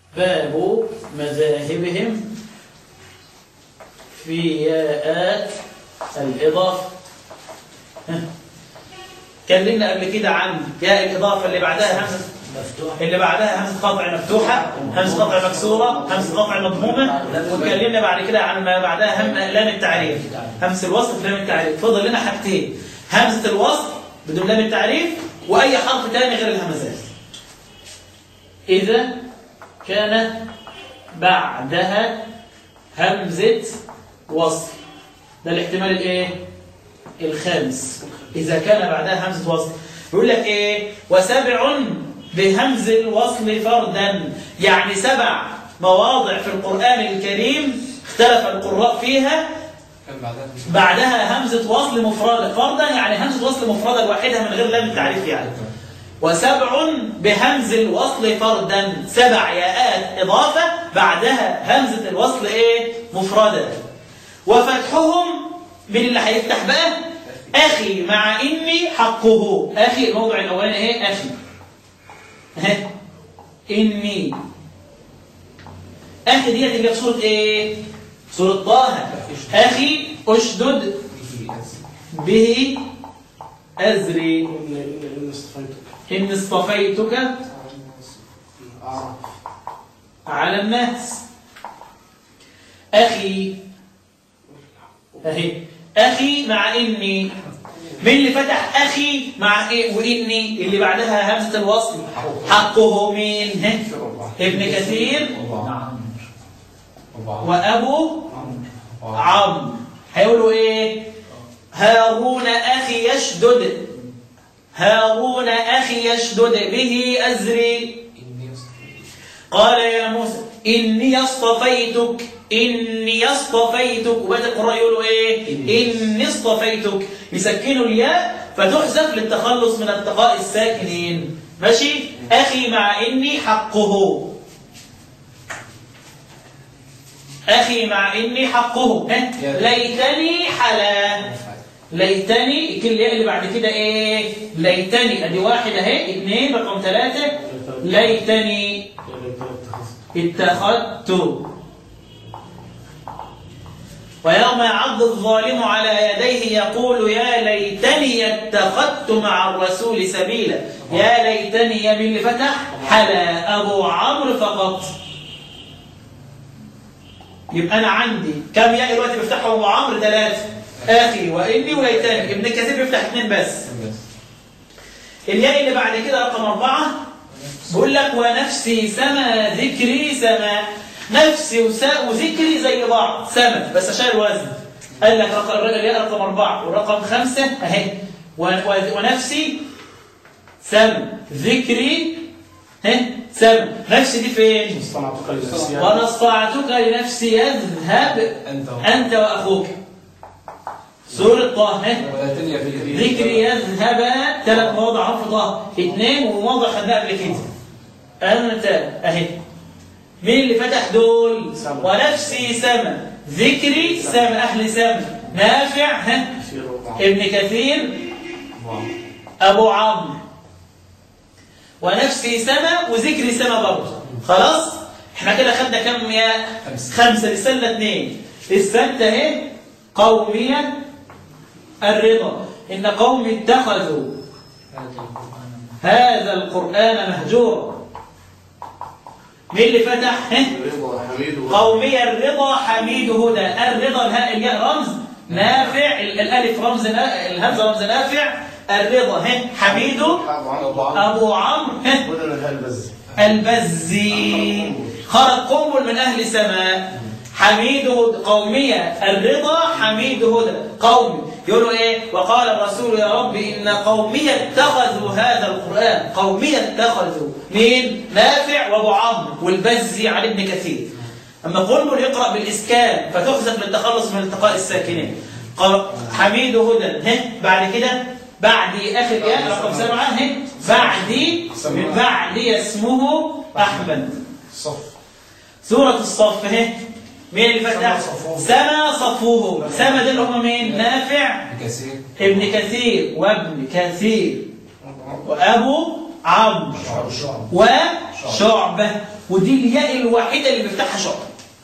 باب مذاهبهم في ياءات الإضافة ها. اتكلمنا قبل كده عن ياء الإضافة اللي بعدها همزة مفتوح اللي بعدها همزة قطع مفتوحة همزة قطع مكسورة همزة قطع مضمومة واتكلمنا بعد كده عن ما بعدها هم لام التعريف همزة الوصل في لام التعريف فضل لنا حاجتين همزة الوصل بدون لام التعريف وأي حرف تاني غير الهمزات إذا كان بعدها همزة وصل ده الاحتمال الايه الخامس إذا كان بعدها همزة وصل يقول لك ايه وسبع بهمز الوصل فردا يعني سبع مواضع في القرآن الكريم اختلف القراء فيها كان بعدها بعدها همزة وصل مفردة فردا يعني همزة وصل مفردة لوحدها من غير لام التعريف يعني وسبع بهمز الوصل فردا سبع ياءات إضافة بعدها همزة الوصل إيه مفردة وفتحهم من اللي هيفتح بقى أخي مع إني حقه أخي الموضع الأولاني إيه أخي ها. إني أخي ديت اللي في سورة إيه سورة طه أخي أشدد به أزري اللي اصطفيتك إن اصطفيتك أعرف على الناس أخي أهي أخي مع إني مين اللي فتح أخي مع إيه وإني اللي بعدها همزة الوصل حقه مين ها؟ ابن كثير وأبو عمرو هيقولوا إيه هارون أخي يشدد هارون أخي يشدد به أزري قال يا موسى إني اصطفيتك إني اصطفيتك وبدأ القراء يقولوا إيه إني اصطفيتك يسكنوا الياء فتحذف للتخلص من التقاء الساكنين ماشي أخي مع إني حقه أخي مع إني حقه ها؟ ليتني حلا ليتني كل الياء اللي بعد كده ايه ليتني ادي واحد اهي اثنين رقم ثلاثة ليتني اتخذت ويوم يعض الظالم على يديه يقول يا ليتني اتخذت مع الرسول سبيلا يا ليتني يا من اللي فتح حلا ابو عمرو فقط يبقى انا عندي كم ياء دلوقتي بفتحهم ابو عمرو ثلاثه اخي واني وليتني ابن كثير بيفتح اثنين بس الياء اللي بعد كده رقم أربعة بيقول لك ونفسي سما ذكري سما نفسي وسا وذكري زي بعض سما بس عشان الوزن قال لك رقم الياء رقم أربعة ورقم خمسة أهي و- و- ونفسي سما ذكري ها سما نفسي دي فين؟ اصطنعتك لنفسي وأنا اصطعتك لنفسي يذهب أنت أنت وأخوك سورة طه ها؟ ولاتني في ذكري يذهب ثلاث مواضع حرف طه اثنين وموضع خدناه قبل كده أنت أهي مين اللي فتح دول سما. ونفسي سما ذكري سما أهل سما نافع ها كثير وضع ابن كثير أبو عمرو ونفسي سما وذكري سما برضه خلاص احنا كده خدنا كم يا خمسة. خمسة لسه لنا اثنين لسه انت اهي قوميا الرضا إن قوم اتخذوا هذا القرآن مهجورا مين اللي فتح ها؟ رضا حميد و- قومي الرضا حميد هدى الرضا الهاء الياء رمز نافع ال- الالف رمز نا... الهمزه رمز نافع الرضا ها حميد أبو عمرو ابو عمرو ها بدل الهلبز البزي خرج قنبل من أهل سماء حميد هدى قومية الرضا حميد هدى قوم يقولوا إيه وقال الرسول يا رب إن قومي اتخذوا هذا القرآن قومي اتخذوا مين نافع وابو عمرو والبزي على ابن كثير أما قنبل يقرأ بالإسكان فتحذف للتخلص من التقاء الساكنين قال حميد هدى ها بعد كده بعدي آخر ياء رقم سبعة ها بعدي من بعدي اسمه أحمد صف سورة الصف اهي مين اللي فتح؟ سما صفوه. سما صفوه سما دول هم مين؟ نافع كثير ابن كثير وابن كثير وأبو عمرو شعب وشعبة ودي الياء الوحيدة اللي بيفتحها شعبة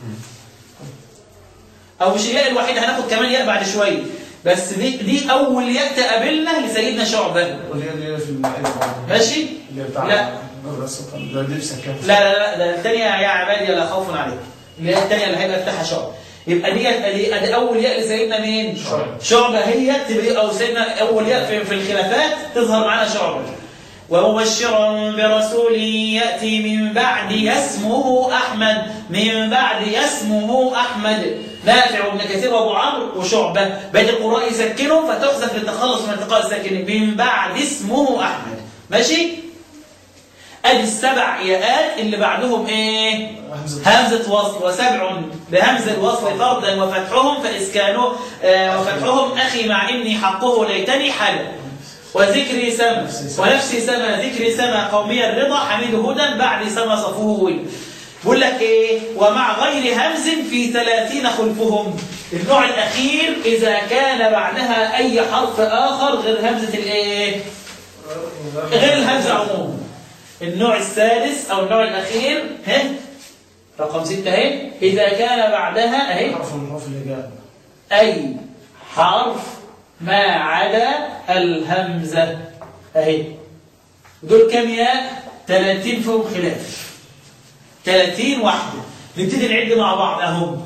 أو مش الياء الوحيدة هناخد كمان ياء بعد شوية بس دي, دي أول ياء تقابلنا لسيدنا شعبة واللي هي اللي هي في المعين ماشي؟ اللي هي بتاع لا جبر السلطان ده دي بسكان لا لا لا ده الثانية يا عبادي لا خوف عليكم اللي هي الثانية اللي هيبقى يفتحها شعبة يبقى دي دي ادي اول ياء لسيدنا مين؟ شعبة. شعبة هي تبقى او سيدنا اول ياء في, في الخلافات تظهر معنا شعبة ومبشرا برسول ياتي من بعد اسمه احمد من بعد اسمه احمد نافع بن كثير وابو عمرو وشعبه بقيه القراء يسكنوا فتحذف للتخلص من التقاء الساكنين من بعد اسمه احمد ماشي ادي السبع ياءات اللي بعدهم ايه همزة. همزه وصل وسبع بهمز الوصل فردا وفتحهم فاسكانه آه وفتحهم اخي مع اني حقه ليتني حلا وذكري سما ونفسي سما ذكري سما قومي الرضا حميد هدى بعد سما صفوه بيقول لك ايه ومع غير همز في ثلاثين خلفهم النوع الاخير اذا كان بعدها اي حرف اخر غير همزه الايه غير الهمزه عموما النوع الثالث او النوع الاخير ها رقم ستة اهي اذا كان بعدها اهي حرف من حروف الهجاء أي حرف ما عدا الهمزة أهي دول كام ياء 30 فيهم خلاف 30 واحدة نبتدي نعد مع بعض أهو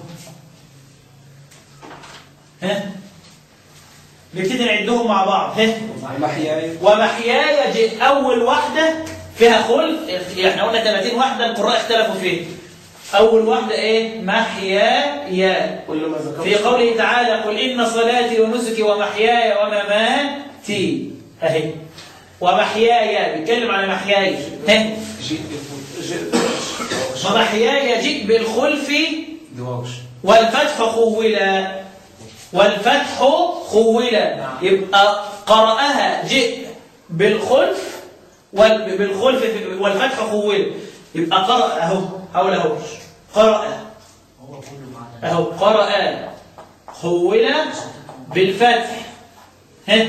ها نبتدي نعدهم مع بعض ها محياي ومحياي جئ أول واحدة فيها خلف احنا قلنا 30 واحدة القراء اختلفوا فيها أول واحدة إيه محياي كل ما ذكرت في قوله تعالى قل إن صلاتي ونسكي ومحياي ومماتي أهي ومحياي بيتكلم على محياي ها جيت جيت ومحياي جئ بالخلف دواوش والفتح خولا والفتح خولا يبقى قرأها جئ بالخلف وال- بالخلف والفتح خولا يبقى قرأ أهو حول أهو قرأ أهو قرأ خولا بالفتح ها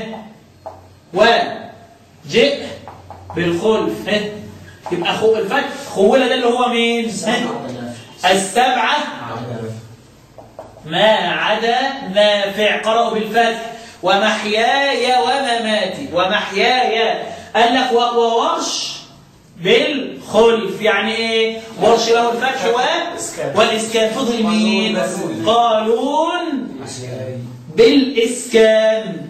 وجئ بالخلف ها يبقى خو الفتح خولا ده اللي هو مين ها السبعة ما عدا نافع قرأوا بالفتح ومحياي ومماتي ومحياي قال لك و- وورش بالخلف يعني ايه ورش له الفتح و إسكان. والاسكان فضل مين قالون بالاسكان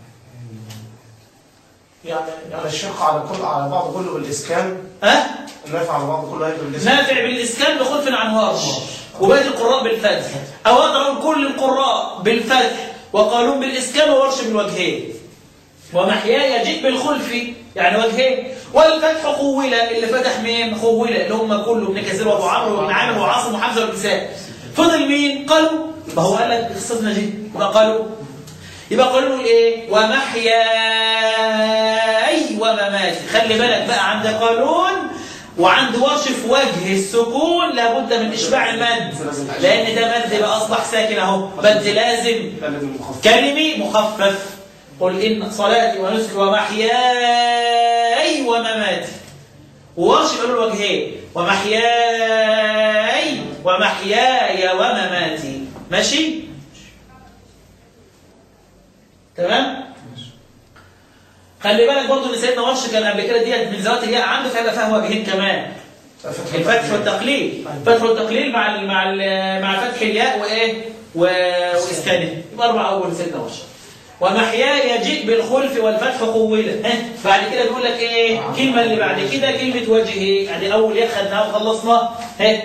يعني يعني الشق على كل على بعض كله بالاسكان ها النافع على بعض كله هيبقى بالاسكان نافع بالاسكان بخلف عن ورش وباقي القراء بالفتح او اقدر اقول كل القراء بالفتح وقالون بالاسكان وورش بالوجهين ومحياي جئ بالخلف يعني وجهين والفتح خوله اللي فتح مين خوله اللي هم كله ابن كثير وابو عمرو وابن عامر وعاصم وحمزه والكساء فضل مين قالوا ما هو قال لك قصتنا دي يبقى قالوا يبقى قالوا له ايه ومحياي ومماتي خلي بالك بقى عند قانون وعند ورش في وجه السكون لابد من اشباع المد لان ده مد بقى اصبح ساكن اهو مد لازم ده الذي مخفف كلمي مخفف قل إن صلاتي ونسكي ومحياي ومماتي وورش يقولوا الوجهين ومحياي ومحياي ومماتي ماشي تمام خلي بالك برضه ان سيدنا ورش كان قبل كده ديت من ذوات الياء عنده فهيبقى فيها وجهين كمان الفتح والتقليل الفتح والتقليل مع ال مع ال مع فتح الياء وايه و- واسكانه يبقى اربع اول سيدنا ورش ومحياي جئ بالخلف والفتح قوله ها بعد كده بيقول لك ايه الكلمه اللي بعد كده كلمه وجهي ادي اول ياء خدناها وخلصنا ها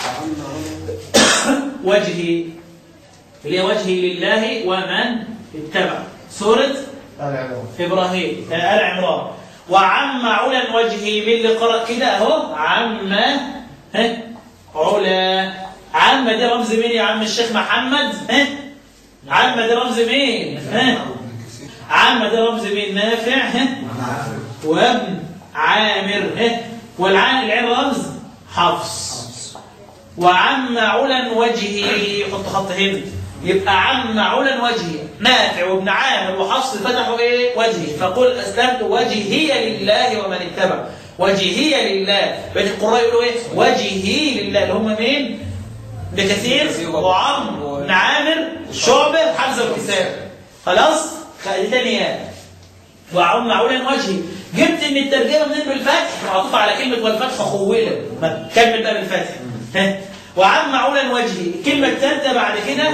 وجهي اللي هي وجهي لله ومن اتبع سوره إبراهيم آه، آل عمران وعم علا وجهي من اللي قرأ كده أهو عم ها علا عم دي رمز مين يا عم الشيخ محمد ها عم دي رمز مين ها عم دي رمز مين نافع ها وابن عامر ها والعين العين رمز حفص وعم علا وجهي حط خط هنا يبقى عم علا وجهي نافع وابن عامر وحفص فتحوا ايه وجهي فقل اسلمت وجهي لله ومن اتبع وجهي لله بقية القراء يقولوا ايه وجهي لله اللي هم مين بكثير وعمرو بن عامر شعبة حمزة والكساء خلاص دي تاني يا وعم معولا وجهي جبت ان الترجمه منين بالفتح معطوفه على كلمه والفتح خوله ما كمل بقى بالفتح ها وعم معولا وجهي الكلمه الثالثه بعد كده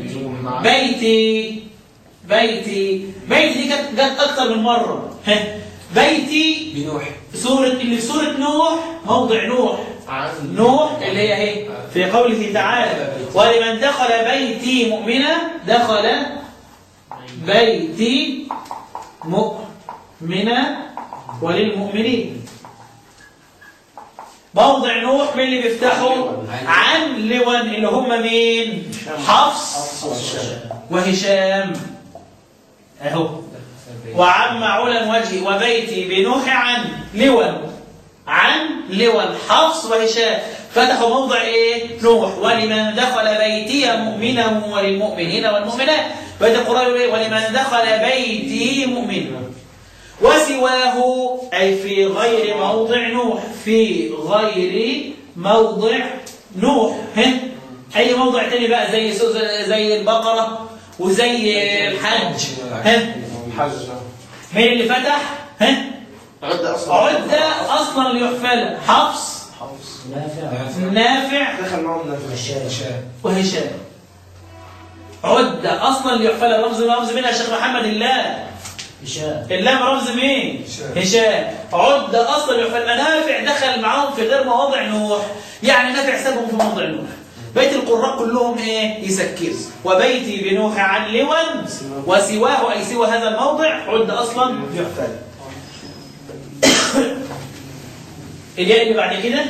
بيتي بيتي بيتي دي كانت جت اكتر من مره ها بيتي بنوح سوره اللي في سوره نوح موضع نوح عن نوح اللي هي ايه في قوله تعالى ولمن دخل بيتي مؤمنا دخل بيتي مؤمنا وللمؤمنين موضع نوح من اللي بيفتحوا عن لون اللي هم مين حفص وهشام اهو وعم علا وجهي وبيتي بنوح عن لون عن لون حفص وهشام فتحوا موضع ايه نوح ولمن دخل بيتي مؤمنا وللمؤمنين والمؤمنات بيت القرآن يقول إيه؟ ولمن دخل بيتي مؤمنا وسواه أي في غير موضع نوح في غير موضع نوح ها أي موضع تاني بقى زي سوز- زي البقرة وزي الحج ها حج مين اللي فتح ها عد اصلا عد أصلا ليحفل حفص حفص نافع دخل معهم نافع وهشام عد أصلا ليحفل الرمز رمز منها شيخ محمد الله اللام رمز مين؟ هشام عد اصلا يحفل نافع دخل معاهم في غير مواضع نوح يعني نافع سابهم في موضع نوح بيت القراء كلهم ايه يسكروا وبيتي بنوح عن لون وسواه اي سوى هذا الموضع عد اصلا يحفل الياء اللي بعد كده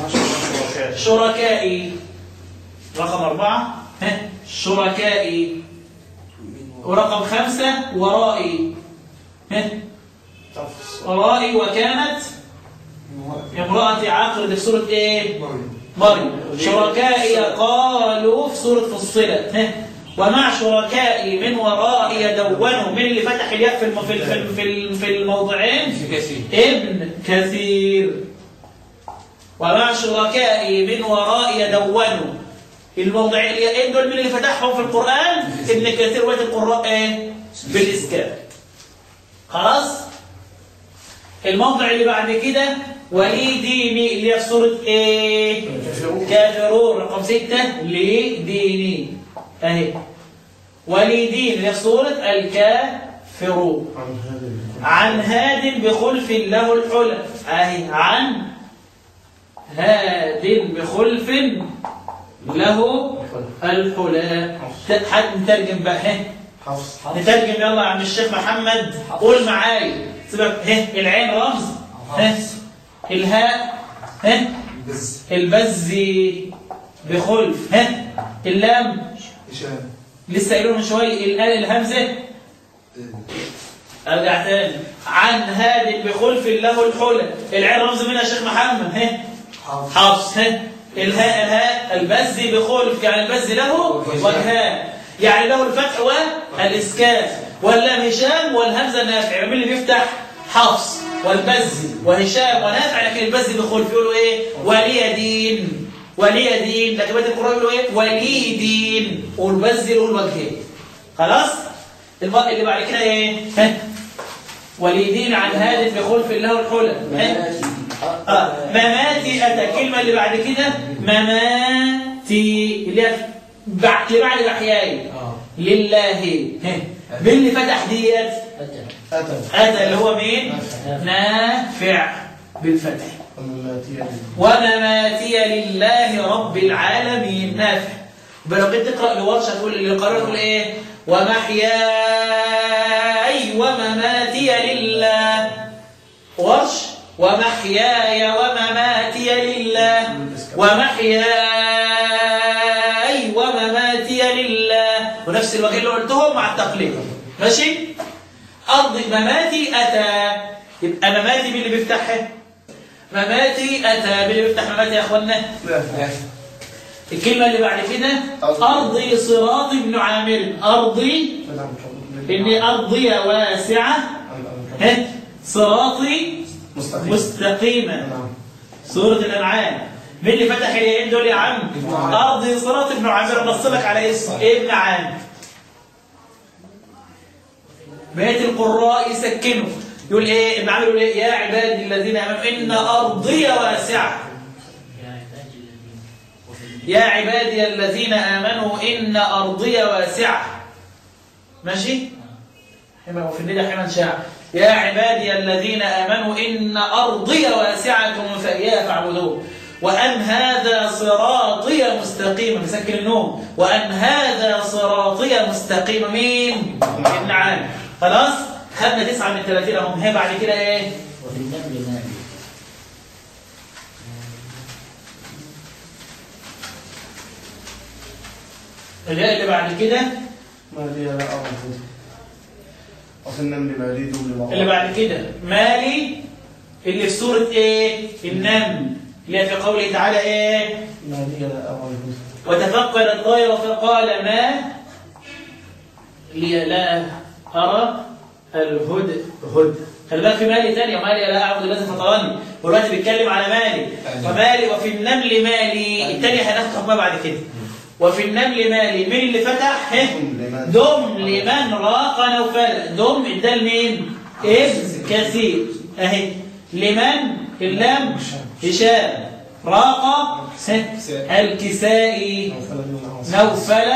شركائي رقم أربعة ها شركائي ورقم خمسة ورائي ها تفص ورائي وكانت امرأة عاقر دي في سورة ايه؟ مريم شركائي قالوا في سورة فصلت ها ومع شركائي من ورائي دونوا من اللي فتح الياء في الم- في ال- في ال- في ال- في الموضعين في كثير ابن كثير ومع شركائي من ورائي دونوا الموضعين دول من اللي فتحهم في القرآن ابن كثير وقت القراء ايه بالإسكان خلاص الموضع اللي بعد كده ولي ديني اللي هي في سورة ايه كافرون رقم ستة لي ديني اهي ولي دين اللي هي في سورة الكافرون عن هذا عن هاد بخلف له الحلى اهي عن هاد بخلف له الحلى حد نترجم بقى ها حفص نترجم يلا يا عم الشيخ محمد قول معايا سيبك ها العين رمز ها الهاء ها بز البز بخلف ها اللام هشام لسه قايلين من شويه الال الهمزه ارجع تاني عن هاد بخلف له الحلى العين رمز منها يا شيخ محمد ها حفص حفص ها الهاء الهاء البز بخلف يعني البز له وجهان يعني له الفتح والاسكان واللام هشام والهمزه نافع مين اللي بيفتح حفص والبز وهشام ونافع لكن البز بخلف يقولوا ايه ولي دين ولي دين لكن بيت القرآن يقولوا ايه ولي دين والبز له الوجهين خلاص الم- اللي بعد كده ايه ها ولي دين عن هادف بخلف له الحلى ها آه. مماتي أتى الكلمة اللي بعد كده مماتي اللي هي بعد اللي بعد الأحياء اه لله ها. مين اللي فتح ديت أتى أتى اللي هو مين نافع بالفتح ومماتية ومماتي لله رب العالمين نافع يبقى لو جيت تقرا لورشه تقول اللي قرأ تقول ايه ومحياي ومماتي لله ورش ومحياي ومماتي لله ومحياي ومماتي لله ونفس الوجه اللي قلتهم مع التقليد ماشي أرض مماتي أتى يبقى مماتي مين اللي بيفتحها مماتي أتى مين اللي بيفتح مماتي يا أخوانا نافع الكلمة اللي بعد كده أرضي صراط بن عامر أرضي إني أرضي واسعة ها صراطي مستقيم مستقيما نعم سورة الأنعام مين اللي فتح اليدين دول يا عم؟ ابن عامر. أرض صراط ابن عامر نص لك على اسم ابن عامر بقية القراء يسكنوا يقول ايه ابن عامر يقول ايه يا عبادي الذين امنوا ان ارضي واسعه يا عبادي الذين امنوا ان ارضي واسعه ماشي حما وفي الندى حما شاع يا عبادي الذين امنوا ان ارضي واسعه فاياي فاعبدون وان هذا صراطي مستقيما مسكن النوم وان هذا صراطي مستقيما مين ابن عامر خلاص خدنا تسعة من 30 اهم هي بعد كده ايه وفي النمل مالي الياء اللي بعد كده ما لي لا أعرف وفي النمل ما لي دول اللي بعد كده مالي اللي في سورة ايه النمل اللي هي في قوله تعالى ايه ما لي لا أعرف وتفقد الطير فقال ما لي لا أرى الهد هد خلي بالك في مالي تانية ومالي لا أعبد الذي فطرني والوقت بيتكلم على مالي فمالي وفي النمل مالي التانية هناخد حكمها بعد كده وفي النمل مالي مين اللي فتح؟ ها؟ لمن دم لمن راق نوفل دم ادى لمين؟ ابن كثير اهي لمن اللام هشام راق الكسائي نوفل بن عاصم نوفل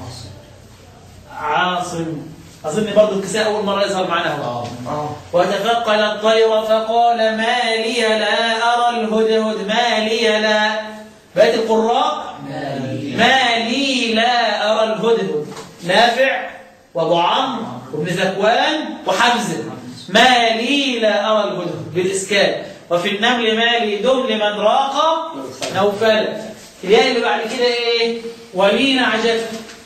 عاصم اظن برضو الكساء اول مره يظهر معنا هو آه وتفقد الطير فقال ما لي لا ارى الهدهد ما لي لا بقيت القراء ما لي لا أرى الهدهد نافع وابو عمرو وابن ذكوان وحمزة ما لي لا أرى الهدهد بالإسكان وفي النمل ما لي دم لمن راق نوفل الياء اللي بعد كده إيه ولي نعجته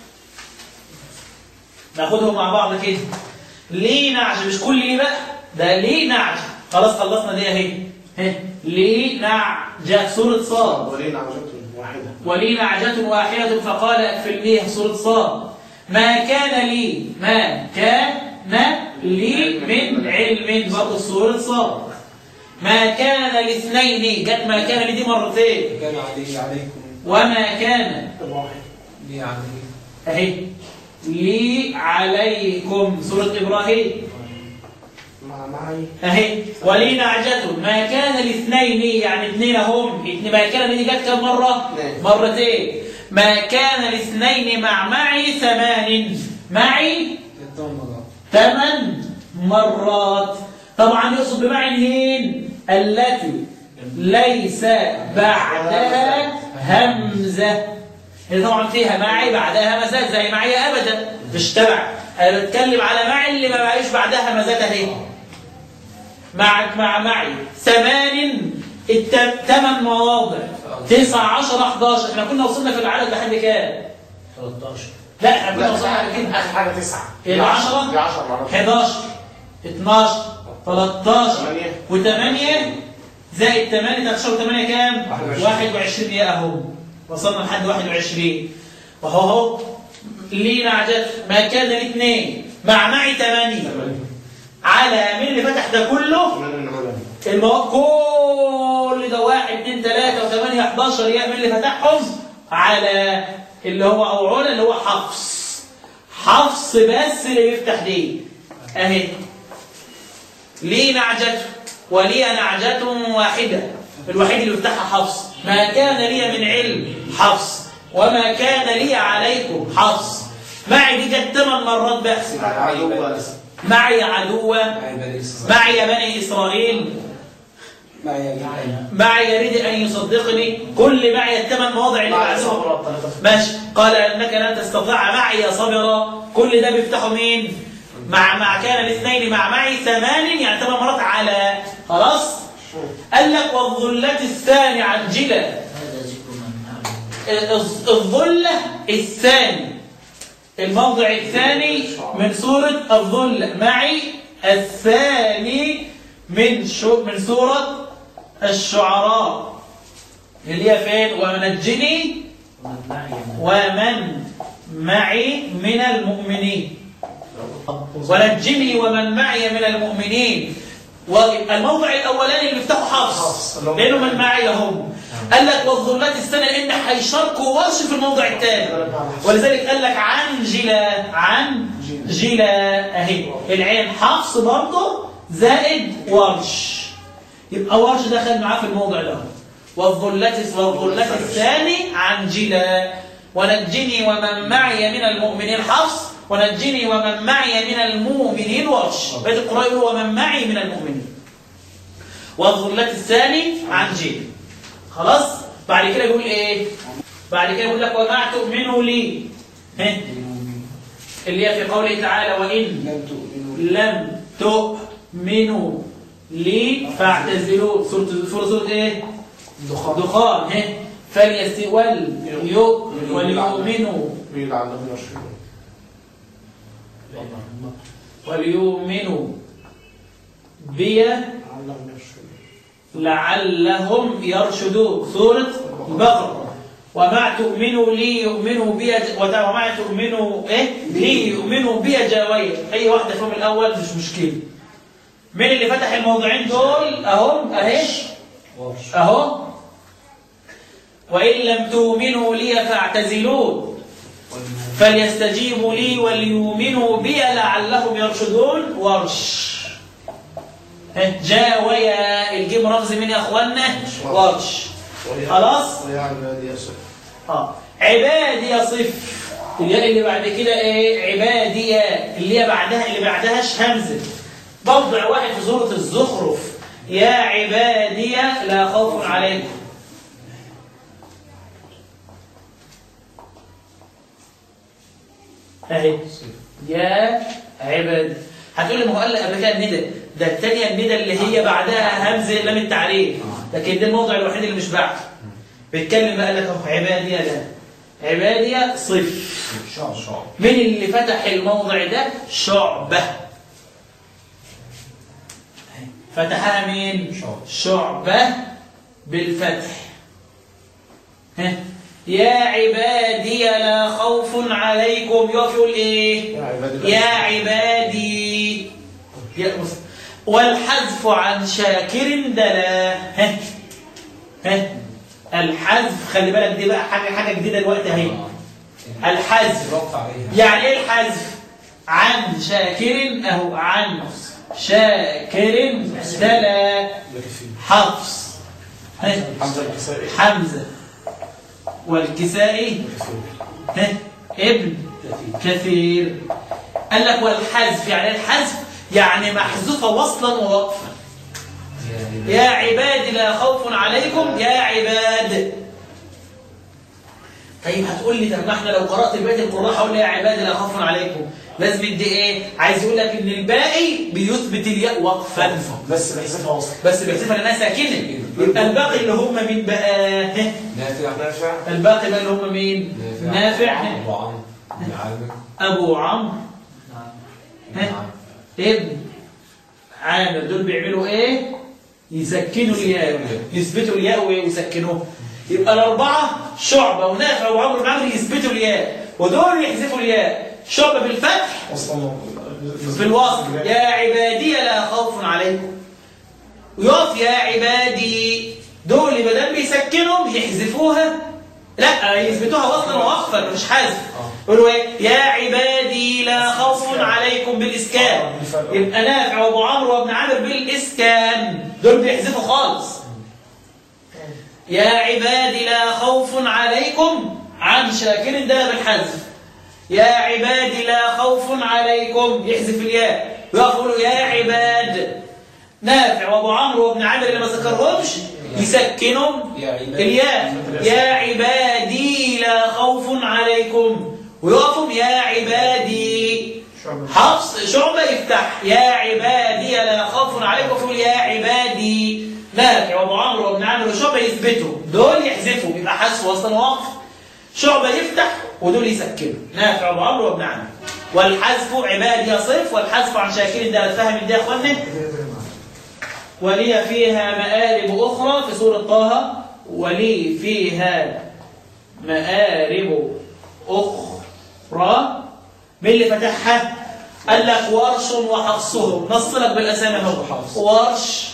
ناخدهم مع بعض كده ليه نعجة مش كل ليه بقى ده ليه نعجة خلاص خلصنا دي اهي ها ليه نعجة سورة صاد ولينا عجبة واحدة ولي نعجة واحدة فقال أكفلنيها سورة صاد ما كان لي ما كان لي من علم برضه سورة صاد ما كان لاثنين جت ما كان لي دي مرتين كان علي عليكم وما كان واحد لي علي اهي لي عليكم سورة إبراهيم مع معي اهي ولي نعجة ما كان لاثنين يعني اثنين هم اثنين ما كان دي جت كم مرة اثنين. مرتين ما كان لاثنين مع معي ثمان معي الدم مرات ثمان مرات طبعا يقصد بمعي الهين التي ليس بعدها همزة هي طبعا فيها معي بعدها همزات زي معي ابدا مش تبع انا بتكلم على معي اللي ما معيش بعدها همزات اهي مع مع معي ثمان الت- ثمان مواضع تسعة عشر 11 احنا كنا وصلنا في العدد لحد كام 13 لا احنا كنا لا وصلنا حاجة لحد كده آخر حاجة تسعة إيه العشرة؟ دي 10 مرات 11 12 13 ثمانية. و8 زائد 8 13 و8 كام؟ 21. 21 يا اهو وصلنا لحد 21 وهو هو لينا عجب ما كان الاثنين مع معي 8 على مين اللي فتح ده كله؟ من العلماء المو... كل ده 1 2 3 و8 11 يا مين اللي فتحهم؟ على اللي هو او علا اللي هو حفص حفص بس اللي بيفتح دي اهي لي نعجة ولي نعجة واحدة الوحيد اللي بيفتحها حفص ما كان لي من علم حفص وما كان لي عليكم حفص معي دي جت ثمان مرات بس عدو معي عدوة معي بني إسرائيل معي بني إسرائيل معي أجل معي يريد أن يصدقني كل معي الثمان مواضع اللي مع بعدهم صبرات ماشي قال انك لن تستطيع معي صبرا كل ده بيفتحوا مين مع مع كان الاثنين مع معي ثمان يعني ثمان مرات على خلاص قال لك والظلة الثاني عجلة هذا ذكر من أعلم الظ- الظلة الثاني الموضع الثاني من سورة الظلة معي الثاني من شو من سورة الشعراء اللي هي فين ونجني ومن معي من ومن معي من المؤمنين ونجني ومن معي من المؤمنين ويبقى الموضع الاولاني اللي بيفتحوا حفص حفص، اللي هم- لانه من معي هم قال لك والظلات السنه لان هيشاركوا ورش في الموضع الثاني ولذلك قال لك عن جلا عن جلا اهي العين حفص برضه زائد ورش يبقى ورش دخل معاه في الموضع ده والظلات والظلات الثاني عن جلا ونجني ومن معي من المؤمنين حفص ونجني ومن معي من المؤمنين ورش بيت القرآن يقول ومن معي من المؤمنين والظلات الثاني عن جيل خلاص بعد كده يقول ايه بعد كده يقول لك وما تؤمنوا لي ها اللي هي في قوله تعالى وإن لم تؤمنوا لم تؤمنوا لي فاعتزلوا سورة سورة سورة ايه دخان دخان ها فليس وليؤ- وليؤمنوا مين لعلهم يرشدون وليؤمنوا بي لعلهم يرشدون لعلهم يرشدون سورة البقرة وما تؤمنوا لي يؤمنوا بي وما تؤمنوا ايه لي يؤمنوا بي جاوية اي واحدة فيهم الاول مش مشكلة مين اللي فتح الموضوعين دول اهم اهي ورش اهو وان لم تؤمنوا لي فاعتزلون فليستجيبوا لي وليؤمنوا بي لعلهم يرشدون ورش ها، جاوية الجيم رمز مين يا اخوانا ورش وهي- خلاص؟ وهي عبادي يصف اه عبادي يصف الياء اللي بعد كده ايه عبادي اللي هي بعدها اللي بعدهاش همزه موضع واحد في سوره الزخرف يا عبادي لا خوف عليكم اهي يا عباد هتقول لي ما هو قال لك قبل كده الندى ده الثانيه الندى اللي هي بعدها همزه لام التعريف لكن ده الموضع الوحيد اللي مش بعده بيتكلم بقى قال لك اهو عباديه لا عباديه صف شعر شعر مين اللي فتح الموضع ده شعبه فتحها مين شعبة. شعبه بالفتح ها يا عبادي لا خوف عليكم يقف يقول ايه يا عبادي يا عبادي يا مص- والحذف عن شاكر دلا ها ها الحذف خلي بالك دي بقى حاجه حاجه جديده دلوقتي اهي الحذف ربط عليها يعني ايه الحذف عن شاكر اهو عن شاكر دلا لكفي حفص ها حمزة الكسائي حمزه والكسائي ها ابن كثير قال لك والحذف يعني إيه الحذف يعني محذوفه وصلا ووقفا يا عباد لا خوف عليكم يا عباد طيب هتقول لي طب ما احنا لو قرات بقيه القراء هقول لي يا عباد لا خوف عليكم لازم دي ايه عايز يقول لك ان الباقي بيثبت الياء وقفا بس بحذفها وصل بس بيحذفها لانها ساكنه يبقى الباقي اللي هم مين بقى ها؟ نافع نافع الباقي بقى اللي هم مين نافع ها؟ ابو عمرو بن عامر ابو عمرو بن ها؟ عامر. ابن عامر دول بيعملوا ايه يسكنوا الياء يثبتوا الياء ويسكنوها يبقى الاربعه شعبه ونافع وعمرو بن عمرو يثبتوا الياء ودول يحذفوا الياء شعبه بالفتح وصلا بالوصف يا عبادي لا خوف عليكم ويقف يا عبادي دول اللي بدل بيسكنهم يحذفوها لا يثبتوها وصلا ووقفا مش حذف يقولوا ايه يا عبادي لا خوف عليكم بالاسكان يبقى نافع وابو عمرو وابن عامر بالاسكان دول بيحذفوا خالص يا عبادي لا خوف عليكم عن شاكر ده بالحذف يا عبادي لا خوف عليكم يحذف الياء ويقولوا يا عباد نافع وابو عمرو وابن عامر اللي ما ذكرهمش يسكنهم يا عباد الياء يا عبادي لا خوف عليكم ويقفوا يا عبادي شعبة حفص شعبة يفتح يا عبادي لا خوف عليكم يقول يا عبادي نافع وابو عمرو وابن عامر وشعبة يثبتوا دول يحذفوا يبقى حذف وصلا وقف شعبة يفتح ودول يسكنوا نافع وابو عمرو وابن عامر والحذف عبادي يصف والحذف عن شاكر ده فهم ده يا اخوانا ولي فيها مآرب أخرى في سورة طه ولي فيها مآرب أخرى مين اللي فتحها؟ قال لك ورش وحفصهم نص لك بالاسامي اهو ورش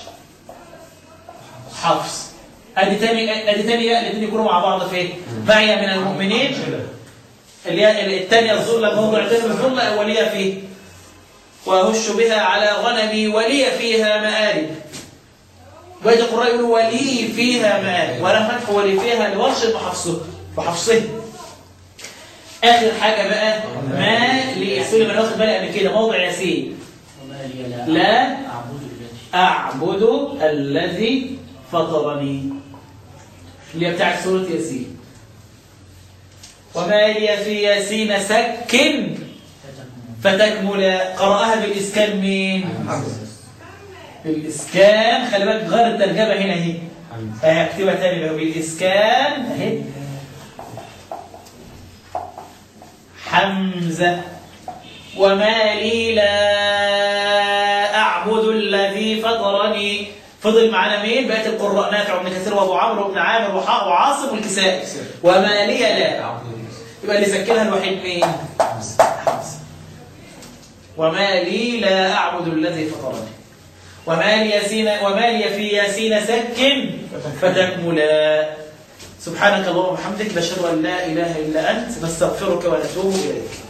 حفص ادي تاني ادي تاني ياء الاثنين يكونوا مع بعض فين معي من المؤمنين الياء الثانيه الظله موضع تاني الظله اوليه فيه وهش بها على غنمي ولي فيها مآرب بقيت القراء يقولوا ولي فيها مآرب ولا فتح ولي فيها لورش وحفصه وحفصه اخر حاجه بقى ما لياسين من واخد بالي قبل كده موضع ياسين وما لي لا لا أعبد الذي أعبد الذي فطرني اللي هي بتاعت سورة ياسين وما لي في ياسين سك فتكون فتكمل قرأها بالإسكان مين؟ بالإسكان خلي بالك غير الترجمة هنا اهي اهي اكتبها تاني بقى بالإسكان اهي حمزة وما لي لا أعبد الذي فطرني فضل معنا مين؟ بقيت القراء نافع وابن كثير وابو عمرو وابن عامر وح- وعاصم والكسائي وما لي لا يبقى اللي سكنها الوحيد مين؟ حمزة وما لي لا أعبد الذي فطرني وما لي ياسين وما لي في ياسين سك فتكملا سبحانك اللهم وبحمدك نشهد ان لا اله الا انت نستغفرك ونتوب اليك